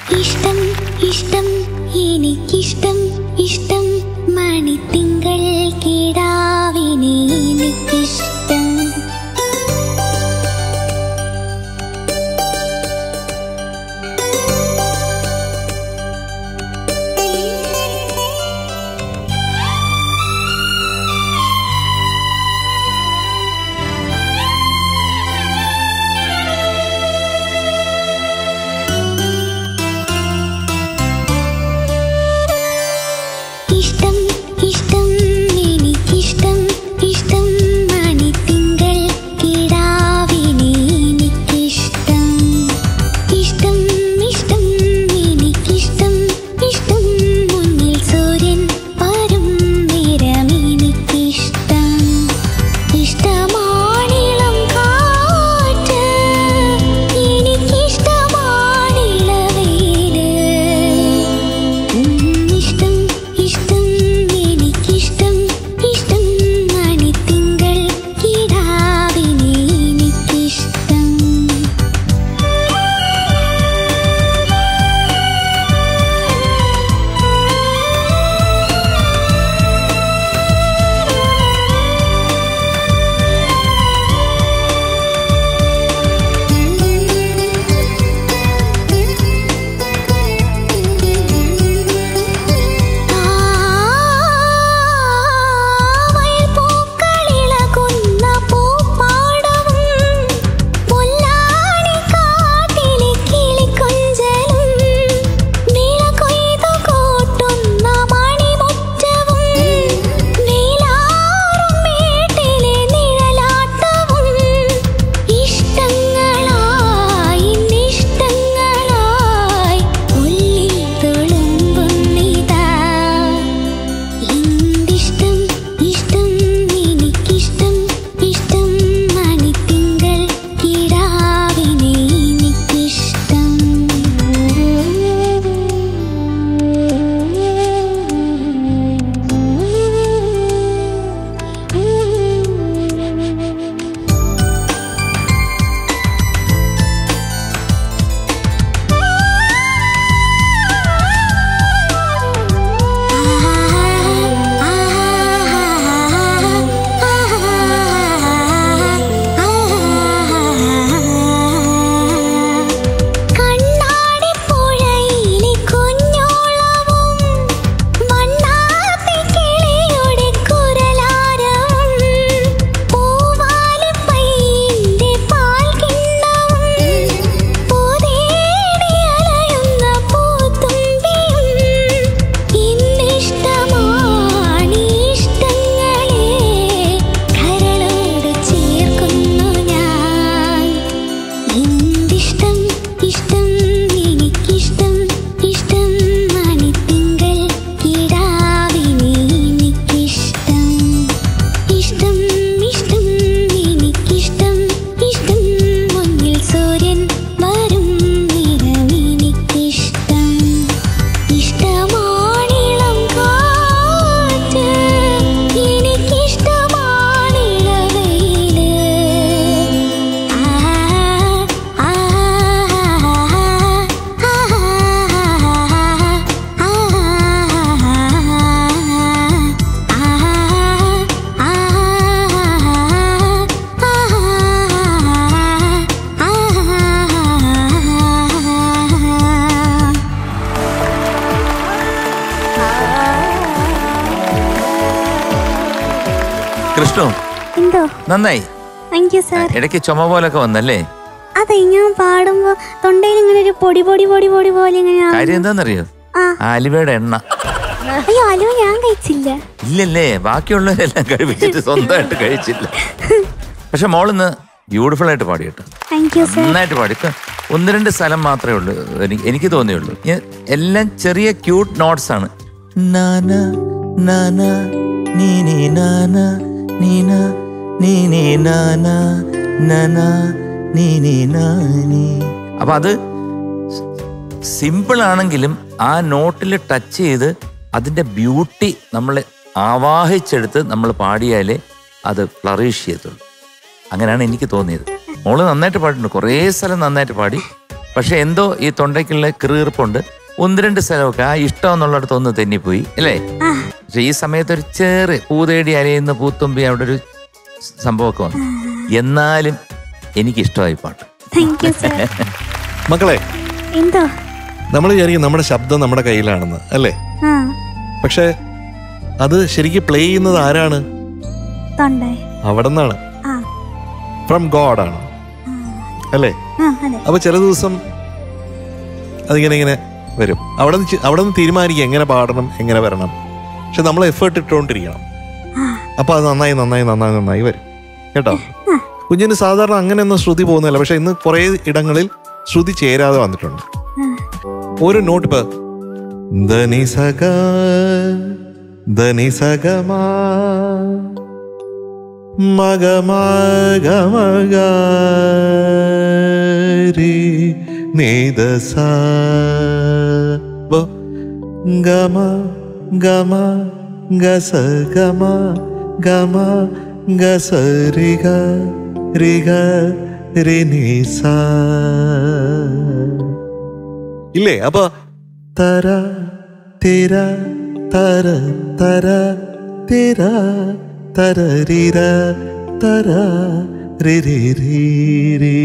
ഇഷ്ടം ഇഷ്ടം എനിക്കിഷ്ടം ഇഷ്ടം മണിത്തിങ്കൾ കിടാവിനെ എനിക്കിഷ്ടം ഇഷ്ടം ഇഷ്ടം എനിക്കിഷ്ടം ഇഷ്ടം മണിത്തിങ്കൾ കിടാവിനെ എനിക്കിഷ്ടം ഇഷ്ടം ഇഷ്ടം എനിക്കിഷ്ടം ഇഷ്ടം മുന്നിൽ സൂര്യൻ വരും നേരം എനിക്കിഷ്ടം ഇഷ്ടമാണിളം കാറ്റ് എനിക്കിഷ്ടമാണിളവേല് ഇഷ്ടം ഇഷ്ടം എനിക്കിഷ്ടം ഇഷ്ടം മണിത്തിങ്കൾ കിടാവിനെ എനിക്കിഷ്ടം വയൽപ്പൂക്കളിളകുന്ന പൂപ്പാടവും പൊല്ലാനിക്കാട്ടിലെ കിളിക്കൊഞ്ചലും നിലകൊയ്തു കൂട്ടുന്ന മണിമുറ്റവും നീലാറും മേട്ടിലെ നിഴലാട്ടവും ഇഷ്ടങ്ങളായി നിഷ്ടങ്ങളായി ഉള്ളിൽ തുളുമ്പുന്നിതാ ഇന്തിഷ്ടം ഇഷ്ടം എനിക്കിഷ്ടം ഇഷ്ടം മണിത്തിങ്കൾ കിടാവിനെ എനിക്കിഷ്ടം കണ്ണാടിപ്പുഴയിലെ കുഞ്ഞോളവും വണ്ണാത്തിക്കിളിയുടെ കുരലാരവും പൂവാലിപ്പൈന്റെ പാൽക്കിണ്ണവും പൂതേടി അലയുന്ന പൂത്തുമ്പിയും ഇന്നിഷ്ടമാണ് ഇഷ്ടങ്ങളെ കരളോട് ചേർക്കുന്നു ഞാൻ എന്തിഷ്ടം ഇഷ്ടം എനിക്കിഷ്ടം ഇഷ്ടം മണിത്തിങ്കൾ കിടാവിനെ എനിക്കിഷ്ടം ഇഷ്ടം ഇഷ്ടം എനിക്കിഷ്ടം ഇഷ്ടം മുന്നിൽ സൂര്യൻ വരും നേരം എനിക്കിഷ്ടം ഇഷ്ടമാണിളം കാറ്റ് എനിക്കിഷ്ടമാണിളവേല് ആ ആ കൃഷ്ണു എന്തോ നന്നായി താങ്ക് യു സാർ ഇടയ്ക്ക് ചുമ പോലൊക്കെ വന്നല്ലേ അതെ ഞാൻ പാടുമ്പോ തൊണ്ടയിൽ ഇങ്ങനെ ഒരു പൊടി പൊടി പൊടി പൊടി പോലെ ഇങ്ങനെ ആവുന്നു. കാര്യം എന്താണെന്നറിയോ ആ ആലുവയുടെ എണ്ണ അയ്യോ അലുവ ഞാൻ കഴിച്ചില്ല ഇല്ലല്ലേ ബാക്കിയുള്ളവരെല്ലാം കഴിപ്പിച്ചിട്ട് സ്വന്തമായിട്ട് കഴിച്ചില്ല പക്ഷെ മോളിന്ന് ബ്യൂട്ടിഫുൾ ആയിട്ട് പാടി കേട്ടോ താങ്ക് യു സാർ നന്നായിട്ട് പാടി ഇപ്പൊ ഒന്ന് രണ്ട് സ്ഥലം മാത്രമേ ഉള്ളൂ എനിക്ക് എനിക്ക് തോന്നിയുള്ളൂ ഞാൻ- എല്ലാം ചെറിയ ക്യൂട്ട് നോട്ട്സ് ആണ് നാന, നാന, നീനി നാന, നീന, നീനി നാന, നന, നീനി നാനി. അപ്പൊ അത് സിമ്പിൾ ആണെങ്കിലും ആ നോട്ടിൽ ടച്ച് ചെയ്ത് അതിന്റെ ബ്യൂട്ടി നമ്മൾ ആവാഹിച്ചെടുത്ത് നമ്മൾ പാടിയാലേ അത് ഫ്ലറിഷ് ചെയ്യത്തുള്ളൂ അങ്ങനെയാണ് എനിക്ക് തോന്നിയത് മോള് നന്നായിട്ട് പാടിയിട്ടുണ്ട് കുറേ സ്ഥലം നന്നായിട്ട് പാടി പക്ഷെ എന്തോ ഈ തൊണ്ടയ്ക്കുള്ള കീറിപ്പുണ്ട് ഒന്ന് രണ്ട് സ്ഥലമൊക്കെ ആ ഇഷ്ടം എന്നുള്ളിടത്ത് ഒന്ന് തെന്നിപ്പോയി അല്ലേ ആ പക്ഷെ ഈ സമയത്ത് ഒരു ചേറ് പൂതേടി അലയുന്ന പൂത്തുമ്പി അവിടെ ഒരു സംഭവമൊക്കെ വന്നു എന്നാലും എനിക്കിഷ്ടമായി പാട്ട് താങ്ക് യു സർ മക്കളെ എന്തോ നമ്മൾ വിചാരിക്കും നമ്മുടെ ശബ്ദം നമ്മുടെ കയ്യിലാണെന്ന് അല്ലേ ആ പക്ഷെ അത് ശരിക്കും പ്ലേ ചെയ്യുന്നത് ആരാണ് തൊണ്ടേ അവിടെ നിന്നാണ് ആ ഫ്രം ഗോഡ് ആണ് അല്ലേ ആ അതെ അപ്പൊ ചില ദിവസം അതിങ്ങനെ ഇങ്ങനെ വരും അവിടെ നിന്ന് അവിടെ നിന്ന് തീരുമാനിക്കുക എങ്ങനെ പാടണം എങ്ങനെ വരണം പക്ഷെ നമ്മൾ എഫേർട്ട് ഇട്ടുകൊണ്ടിരിക്കണം ആ അപ്പൊ അത് നന്നായി നന്നായി നന്നായി നന്നായി വരും കേട്ടോ കുഞ്ഞിന് സാധാരണ അങ്ങനെയൊന്നും ശ്രുതി പോകുന്നില്ല പക്ഷെ ഇന്ന് കുറെ ഇടങ്ങളിൽ ശ്രുതി ചേരാതെ വന്നിട്ടുണ്ട് ആ ഒരു നോട്ട് ഇപ്പൊ ധനി സഗ ധനി സഗമാ മഗ മഗ മഗ രി നീദ സ ബ ഗമ ഗമ ഗസ ഗമ ഗമ ഗസ രി ഗ രി ഗ രി നീ സ ഇല്ലേ അപ്പൊ തര തിര തര തര തിര തര റിര തര രി രി രി രി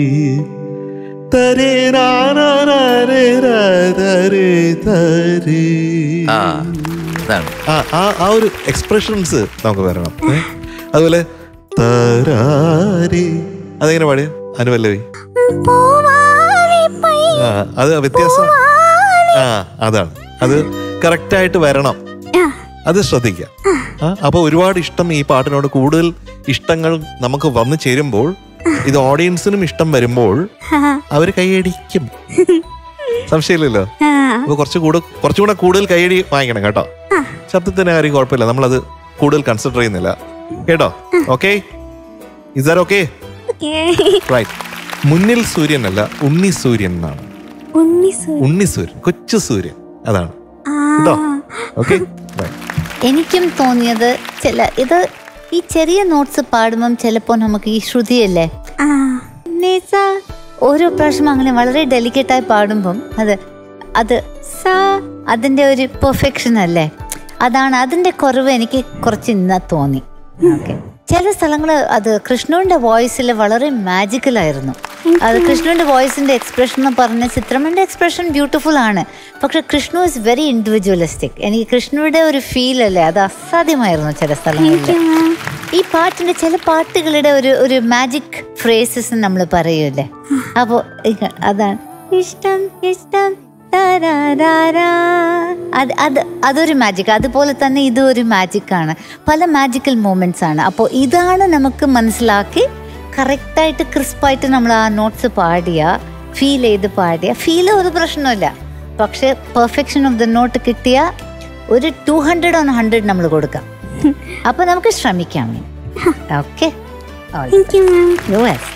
തരേ രാ രാ രാ രേ രാ തരേ തരേ. ആ അതാണ് ആ ആ ആ ഒരു എക്സ്പ്രഷൻസ് നമുക്ക് വരണം ഏ? അതുപോലെ തരാരി അതെങ്ങനെ പാടിയ അനുപല്ലവി പൂവാലി പൈ ആ അത് വ്യത്യാസം ആ അതാണ് അത് കറക്റ്റ് ആയിട്ട് വരണം ആ അത് ശ്രദ്ധിക്കാം ആ, അപ്പൊ ഒരുപാട് ഇഷ്ടം ഈ പാട്ടിനോട് കൂടുതൽ ഇഷ്ടങ്ങൾ നമുക്ക് വന്നു ചേരുമ്പോൾ ഇത് ഓഡിയൻസിനും ഇഷ്ടം വരുമ്പോൾ ആ അവര് കൈയടിക്കും സംശയമില്ലല്ലോ ആ അപ്പൊ കുറച്ച് കൂടെ കുറച്ചുകൂടെ കൂടുതൽ കൈയടി വാങ്ങിക്കണം കേട്ടോ ശബ്ദത്തിന്റെ കാര്യം കുഴപ്പമില്ല നമ്മളത് കൂടുതൽ കൺസിഡർ ചെയ്യുന്നില്ല കേട്ടോ okay is that okay okay right മുന്നിൽ സൂര്യൻ അല്ല ഉണ്ണി സൂര്യൻ എന്നാണ് ഉണ്ണി സു ഉണ്ണി സൂര്യൻ കൊച്ചു സൂര്യൻ അതാണ് ആ കേട്ടോ ഓക്കെ എനിക്കും തോന്നിയത് ചില ഇത് ഈ ചെറിയ നോട്ട്സ് പാടുമ്പം ചിലപ്പോൾ നമുക്ക് ഈ ശ്രുതിയല്ലേ ആ നിസ ഓരോ പ്രാവശ്യം അങ്ങനെ വളരെ ഡെലിക്കേറ്റായി പാടുമ്പം അത് അത് സ അതിന്റെ ഒരു പെർഫെക്ഷൻ അല്ലേ അതാണ് അതിന്റെ കുറവ് എനിക്ക് കുറച്ച് ഇന്ന തോന്നി ഓക്കെ ചില സ്ഥലങ്ങൾ അത് കൃഷ്ണുവിന്റെ വോയിസിൽ വളരെ മാജിക്കൽ ആയിരുന്നു അത് കൃഷ്ണുവിന്റെ വോയിസിന്റെ എക്സ്പ്രഷൻ എന്ന് പറഞ്ഞ ചിത്രമ്മന്റെ എക്സ്പ്രഷൻ ബ്യൂട്ടിഫുൾ ആണ് പക്ഷെ കൃഷ്ണു ഇസ് വെരി ഇൻഡിവിജ്വലിസ്റ്റിക് എനിക്ക് കൃഷ്ണുവിടെ ഒരു ഫീൽ അല്ലേ അത് അസാധ്യമായിരുന്നു ചില സ്ഥലങ്ങളിൽ ഈ പാട്ടിന്റെ ചില പാട്ടുകളുടെ ഒരു ഒരു മാജിക് ഫ്രേസസ് നമ്മൾ പറയൂലേ അപ്പോ ഇങ്ങ- അതാണ് ഇഷ്ടം ഇഷ്ടം തരാരാരാ. അത് അത് അതൊരു മാജിക് അതുപോലെ തന്നെ ഇതും ഒരു മാജിക് ആണ് പല മാജിക്കൽ മൂമെന്റ്സ് ആണ് അപ്പോൾ ഇതാണ് നമുക്ക് മനസ്സിലാക്കി കറക്റ്റായിട്ട് ക്രിസ്പായിട്ട് നമ്മൾ ആ നോട്ട്സ് പാടിയ ഫീൽ ചെയ്ത് പാടിയ ഫീൽ ഒരു പ്രശ്നമില്ല പക്ഷെ പെർഫെക്ഷൻ ഓഫ് ദ നോട്ട് കിട്ടിയ ഒരു ടു ഹൺഡ്രഡ് ഓൺ ഹൺഡ്രഡ് നമ്മൾ കൊടുക്കാം അപ്പൊ നമുക്ക് ശ്രമിക്കാം okay thank you ma'am U S